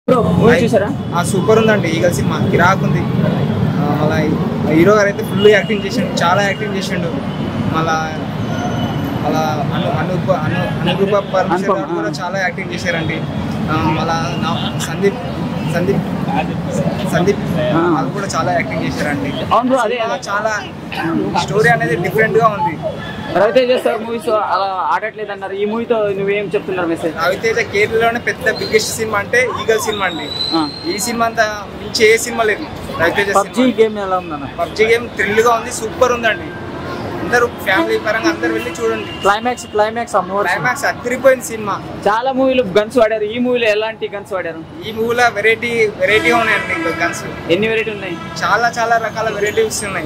Bro movie చూసారా ఆ super ఉందండి ఈగల్ సినిమా కిరాక్ ఉంది ఆ, మళ్ళా హీరో గారు అయితే ఫుల్ యాక్టింగ్ చేసిండు చాలా యాక్టింగ్ చేసిండు మళ్ళా అలా అను అనూప అను అనురూప పరమేశ్వర్ అనుపమ, గారు కూడా ఆ. చాలా యాక్టింగ్ చేశారండి ఆ, మళ్ళా నా- సందీప్ సందీప్ సందీప్ ఆ. వాళ్ళు కూడా చాలా యాక్టింగ్ చేశారండి అవును బ్రో అదే సినిమాలో చాలా స్టోరీ అనేది డిఫరెంట్ గా ఉంది రవితేజ సార్ మూవీస్ అలా ఆడట్లేదు అన్నారు ఈ మూవీతో నువ్వేం చెప్తున్నారు మెసేజ్ రవితేజ కేరళలోనే పెద్ద బిగ్గెస్ట్ సినిమా అంటే ఈగల్ సినిమా అండి ఈ సినిమా అంతా మించి ఏ సినిమా లేదు రవితేజ పబ్జి గేమ్ ఎలా ఉందన్న పబ్జి గేమ్ థ్రిల్ గా ఉంది సూపర్ ఉందండి అందరూ ఫ్యామిలీ పరంగా అందరు వెళ్ళి చూడండి క్లైమాక్స్ క్లైమాక్స్ అమ్మవారు క్లైమాక్స్ అదిరిపోయిన సినిమా చాలా మూవీలు గన్స్ వాడారు ఈ మూవీలో ఎలాంటి గన్స్ వాడారు ఈ మూవీలో వెరైటీ వెరైటీగా ఉన్నాయండి ఇంకా గన్స్ ఎన్ని వెరైటీ ఉన్నాయి చాలా చాలా రకాల వెరైటీస్ ఉన్నాయి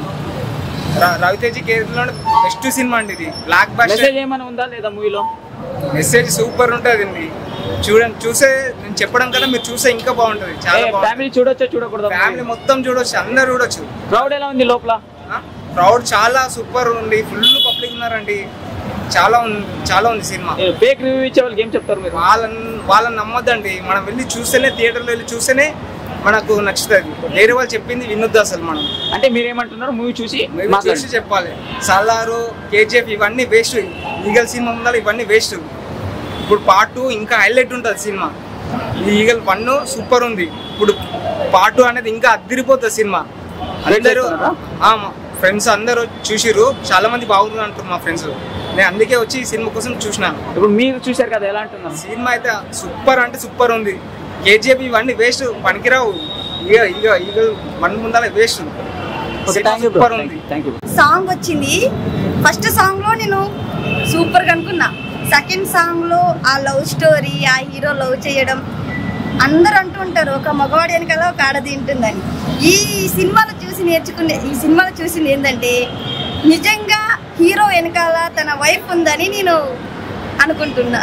ర- రవితేజ కేరళలోనే బెస్ట్ సినిమా అండి ఇది బ్లాక్ బస్టర్ మెసేజ్ ఏమైనా ఉందా లేదా మూవీలో మెసేజ్ సూపర్ ఉంటుందండి చూడండి చూసే నేను చెప్పడం కదా మీరు చూసే ఇంకా బాగుంటుంది చాలా ఫ్యామిలీ బాగుంటుంది చూడొచ్చా చూడకూడదా ఫ్యామిలీ మొత్తం చూడొచ్చు అందరు చూడొచ్చు క్రౌడ్ ఎలా ఉంది లోపల క్రౌడ్ చాలా సూపర్ ఉంది ఫుల్ పబ్లిక్ ఉన్నారండి చాలా ఉంది చాలా ఉంది సినిమా ఫేక్ రివ్యూ ఇచ్చే వాళ్ళకి ఏం చెప్తారు మీరు వాళ్ళని వాళ్ళని నమ్మొద్దండి మనం వెళ్ళి చూస్తేనే థియేటర్లో వెళ్ళి చూస్తేనే మనకు నచ్చుతుంది వేరే వాళ్ళు చెప్పింది వినొద్దు అసలు మనం అంటే మీరేమంటున్నారు మూవీ చూసి మేము మాట్లాడండి చూసి చెప్పాలి సల్లారు కేజీఎఫ్ ఇవన్నీ వేస్ట్ ఈగల్ సినిమా ఉండాలి ఇవన్నీ వేస్ట్ ఇప్పుడు పార్ట్ టూ ఇంకా హైలైట్ ఉంటుంది సినిమా ఈ ఈగల్ వన్ సూపర్ ఉంది ఇప్పుడు పార్ట్ టూ అనేది ఇంకా అద్దరిపోతుంది సినిమా అందరూ చేస్తున్నారా? ఫ్రెండ్స్ అందరూ చూసిర్రు చాలా మంది బాగుంది అంటారు మా ఫ్రెండ్స్ నేను అందుకే వచ్చి ఈ సినిమా కోసం చూసినాను ఇప్పుడు మీరు చూశారు కదా ఎలా అంటున్నారు సినిమా అయితే సూపర్ అంటే సూపర్ ఉంది కేజీఎఫ్ ఇవన్నీ వేస్ట్ పనికిరావు ఇక ఇక ఇక వన్ ముందాల waste okay thank you super ఉంది థ్యాంక్ యూ సాంగ్ వచ్చింది ఫస్ట్ సాంగ్ లో నేను సూపర్ గా అనుకున్నా సెకండ్ సాంగ్ లో ఆ లవ్ స్టోరీ ఆ హీరో లవ్ చేయడం అందరూ అంటుంటారు ఒక మగవాడి వెనకాల ఒక ఆడది ఉంటుందని ఈ సినిమాలో చూసి నేర్చుకునే ఈ సినిమాలో చూసింది ఏంటంటే నిజంగా హీరో వెనకాల తన వైఫ్ ఉందని నేను అనుకుంటున్నా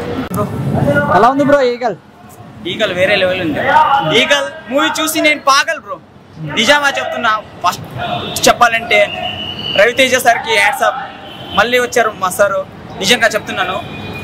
ఎలా ఉంది బ్రో ఈగల్ ఈగల్ వేరే లెవెల్ ఉంది ఈగల్ మూవీ చూసి నేను పాగల్ బ్రో నిజమా చెప్తున్నా ఫస్ట్ చెప్పాలంటే రవితేజ సార్కి యాడ్సప్ మళ్ళీ వచ్చారు మా సారు నిజంగా చెప్తున్నాను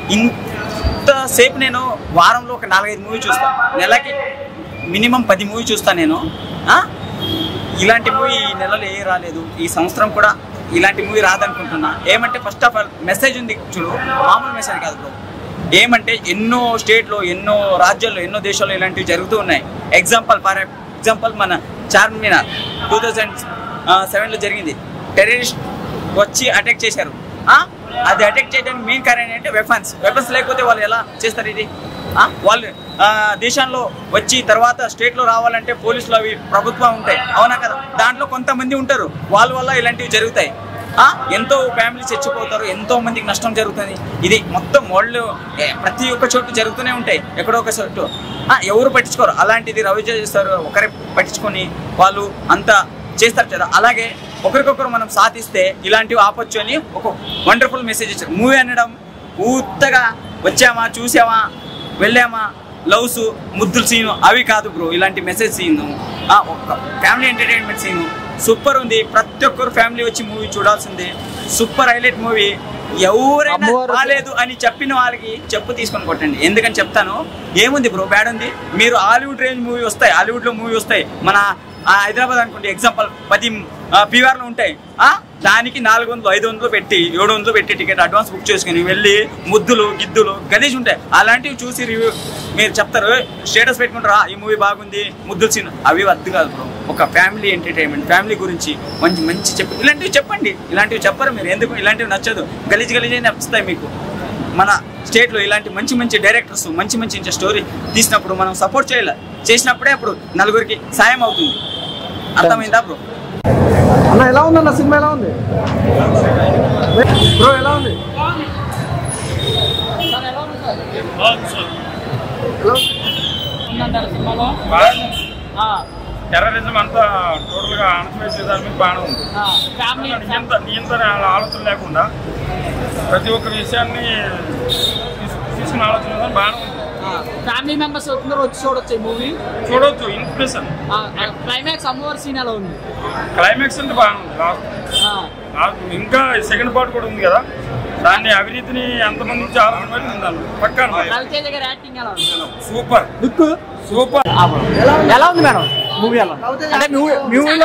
ఇంతసేపు నేను వారంలో ఒక నాలుగైదు మూవీ చూస్తాను నెలకి మినిమం పది మూవీ చూస్తాను నేను ఆ? ఇలాంటి మూవీ ఈ నెలలో ఏ రాలేదు ఈ సంవత్సరం కూడా ఇలాంటి మూవీ రాదనుకుంటున్నా ఏమంటే ఫస్ట్ ఆఫ్ ఆల్ మెసేజ్ ఉంది చూడు మామూలు మెసేజ్ కాదు బ్రో ఏమంటే ఎన్నో స్టేట్లో ఎన్నో రాజ్యాల్లో ఎన్నో దేశాల్లో ఇలాంటివి జరుగుతూ ఉన్నాయి ఎగ్జాంపుల్ ఫర్ ఎగ్జాంపుల్ మన చార్మినార్ టూ థౌజండ్ సెవెన్లో జరిగింది టెర్రరిస్ట్ వచ్చి అటాక్ చేశారు ఆ? అది అటాక్ చేయడానికి మెయిన్ కారణం ఏంటంటే వెపన్స్ వెపన్స్ లేకపోతే వాళ్ళు ఎలా చేస్తారు ఇది ఆ? వాళ్ళు ఆ, దేశంలో వచ్చి తర్వాత స్టేట్లో రావాలంటే పోలీసులు అవి ప్రభుత్వం ఉంటాయి అవునా కదా దాంట్లో కొంతమంది ఉంటారు వాళ్ళ వల్ల ఇలాంటివి జరుగుతాయి ఆ? ఎంతో ఫ్యామిలీ చచ్చిపోతారు ఎంతో మందికి నష్టం జరుగుతుంది ఇది మొత్తం వాళ్ళు ఏ, ప్రతి ఒక్క చోటు జరుగుతూనే ఉంటాయి ఎక్కడో ఒక చోటు ఆ, ఎవరు పట్టించుకోరు అలాంటిది రవిజ చేస్తారు ఒకరే పట్టించుకొని వాళ్ళు అంతా చేస్తారు కదా అలాగే ఒకరికొకరు మనం సాధిస్తే ఇలాంటివి ఆపొచ్చు అని ఒక వండర్ఫుల్ మెసేజ్ ఇచ్చారు మూవీ అనడం ఊత్తగా వచ్చామా చూసామా వెళ్ళామా లవ్స్ ముద్దుల సీను అవి కాదు బ్రో ఇలాంటి మెసేజ్ సీను ఒక ఫ్యామిలీ ఎంటర్టైన్మెంట్ సీను సూపర్ ఉంది ప్రతి ఒక్కరు ఫ్యామిలీ వచ్చి మూవీ చూడాల్సిందే సూపర్ హైలైట్ మూవీ ఎవరైనా అమ్మవారు- బాగాలేదు అని చెప్పిన వాళ్ళకి చెప్పు తీసుకొని కొట్టండి ఎందుకని చెప్తాను ఏముంది బ్రో బ్యాడ్ ఉంది మీరు హాలీవుడ్ రేంజ్ మూవీ వస్తాయి హాలీవుడ్ లో మూవీ వస్తాయి మన ఆ, హైదరాబాద్ అనుకోండి ఎగ్జాంపుల్ పది పీవీఆర్లు ఉంటాయి ఆ, దానికి నాలుగు వందలు ఐదు వందలు పెట్టి ఏడు వందలు పెట్టి టికెట్ అడ్వాన్స్ బుక్ చేసుకుని వెళ్ళి ముద్దులు గిద్దులు గలీజ్ ఉంటాయి అలాంటివి చూసి రివ్యూ మీరు చెప్తారు స్టేటస్ పెట్టుకుంటారా ఈ మూవీ బాగుంది ముద్దులు సీన్ అవి వద్దు కాదు బ్రో ఒక ఫ్యామిలీ ఎంటర్టైన్మెంట్ ఫ్యామిలీ గురించి మంచి మంచి చెప్పి ఇలాంటివి చెప్పండి ఇలాంటివి చెప్పరు మీరు ఎందుకు ఇలాంటివి నచ్చదు గలీజ్ గలీజ్ అయినా నచ్చుతాయి మీకు మన స్టేట్లో ఇలాంటి మంచి మంచి డైరెక్టర్స్ మంచి మంచి స్టోరీ తీసినప్పుడు మనం సపోర్ట్ చేయాలి చేసినప్పుడే అప్పుడు నలుగురికి సాయం అవుతుంది అర్థమైందా బ్రో అన్న ఎలా ఉంది అన్న సినిమా ఎలా ఉంది బ్రో ఎలా ఉంది ఉందంటారు సినిమాలో ఆ, టెర్రరిజం అంతా టోటల్ గా అణచివేసేదాని మీద బాగానే ఉంది ఆ, ఫ్యామిలీ నియంత్ర నియంత్రణ ఆలోచన లేకుండా ప్రతి ఒక్క విషయాన్ని తీసు- తీసుకునే ఆలోచన విధానం బాగానే ఉంది ఆ, ఫ్యామిలీ మెంబర్స్ అందరూ వచ్చి చూడొచ్చు ఈ మూవీ చూడొచ్చు ఇన్స్పిరేషన్ ఆ, ఆ, క్లైమాక్స్ అమ్మవారి సీన్ ఎలా ఉంది క్లైమాక్స్ అంటే బాగానే ఉంది లాస్ట్ ఆ, లాస్ట్ ఇంకా సెకండ్ పార్ట్ కూడా ఉంది కదా దాన్ని అవినీతిని ఎంతమంది నుంచి ఆలోచన పెట్టి ఉండాలి పక్కా రవితేజ గారి యాక్టింగ్ ఎలా ఉంది సూపర్ లుక్ సూపర్ ఎలా ఉంది మేడం మూవీ ఎలా ఉంది? అంటే మీ ఊ- మీ ఊళ్ళో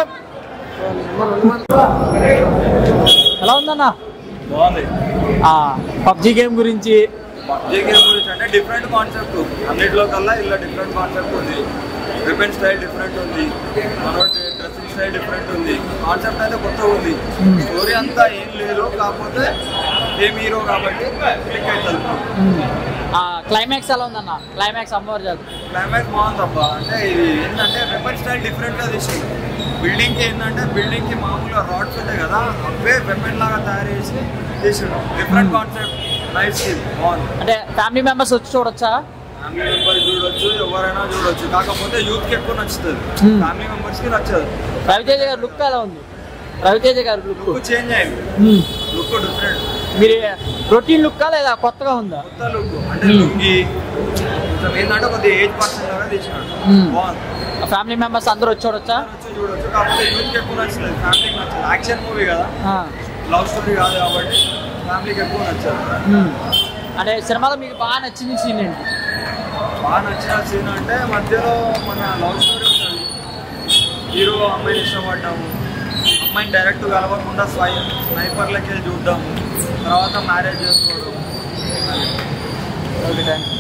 ఎలా ఉందన్న బాగుంది పబ్జి గేమ్ గురించి పబ్జీ గేమ్ గురించి అంటే డిఫరెంట్ కాన్సెప్ట్ అన్నిట్లో కల్లా ఇలా డిఫరెంట్ కాన్సెప్ట్ ఉంది వెపన్ స్టైల్ డిఫరెంట్ ఉంది మనోటి డ్రెస్సింగ్ స్టైల్ డిఫరెంట్ ఉంది కాన్సెప్ట్ అయితే కొత్త ఉంది స్టోరీ అంతా ఏం లేదు కాకపోతే ఏం హీరో కాబట్టి క్లిక్ అవుతుంది క్లైమాక్స్ ఎలా ఉందన్న క్లైమాక్స్ అమ్మవారు జాతర క్లైమాక్స్ బాగుంది అబ్బా అంటే ఇది ఏంటంటే వెపన్ స్టైల్ డిఫరెంట్ గా తీసింది బిల్డింగ్ కి ఏంటంటే బిల్డింగ్ కి మామూలుగా రాడ్స్ ఉంటాయి కదా అవే వెపన్ లాగా తయారు చేసి తీసిండు డిఫరెంట్ కాన్సెప్ట్ నైస్ బాగుంది అంటే ఫ్యామిలీ మెంబర్స్ వచ్చి చూడొచ్చా ఫ్యామిలీ మెంబర్స్ చూడొచ్చు ఎవరైనా చూడొచ్చు కాకపోతే యూత్ కి ఎక్కువ నచ్చుతుంది Hmm. ఫ్యామిలీ మెంబర్స్ కి నచ్చదు రవితేజ గారి లుక్ ఎలా ఉంది రవితేజ గారి లుక్ లుక్ చేంజ్ అయింది లుక్ డిఫరెంట్ మీరు రొటీన్ లుక్కా లేదా కొత్తగా ఉందా కొత్త లుక్ అంటే Hmm. లుంగి కొంచెం ఏంటంటే కొద్దిగా ఏజ్ పర్సన్ లాగా తీసినాడు Hmm. బాగుంది ఫ్యామిలీ మెంబర్స్ అందరూ వచ్చి చూడొచ్చా వచ్చి చూడొచ్చు కాకపోతే యూత్ కి ఎక్కువ నచ్చుతుంది ఫ్యామిలీకి నచ్చదు యాక్షన్ మూవీ కదా ఆ. లవ్ స్టోరీ కాదు కాబట్టి ఫ్యామిలీకి ఎక్కువ నచ్చదు ఉమ్. అంటే సినిమాలో మీకు బాగా నచ్చింది సీన్ ఏంటి బాగా నచ్చిన సీన్ అంటే మధ్యలో మన లవ్ స్టోరీ ఉంటుంది హీరో అమ్మాయిని ఇష్టపడ్డాము అమ్మాయిని డైరెక్ట్ కలవకుండా స్వై స్నైపర్లకి చూద్దాము తర్వాత మ్యారేజ్ చేసుకోవడం ఓకే థ్యాంక్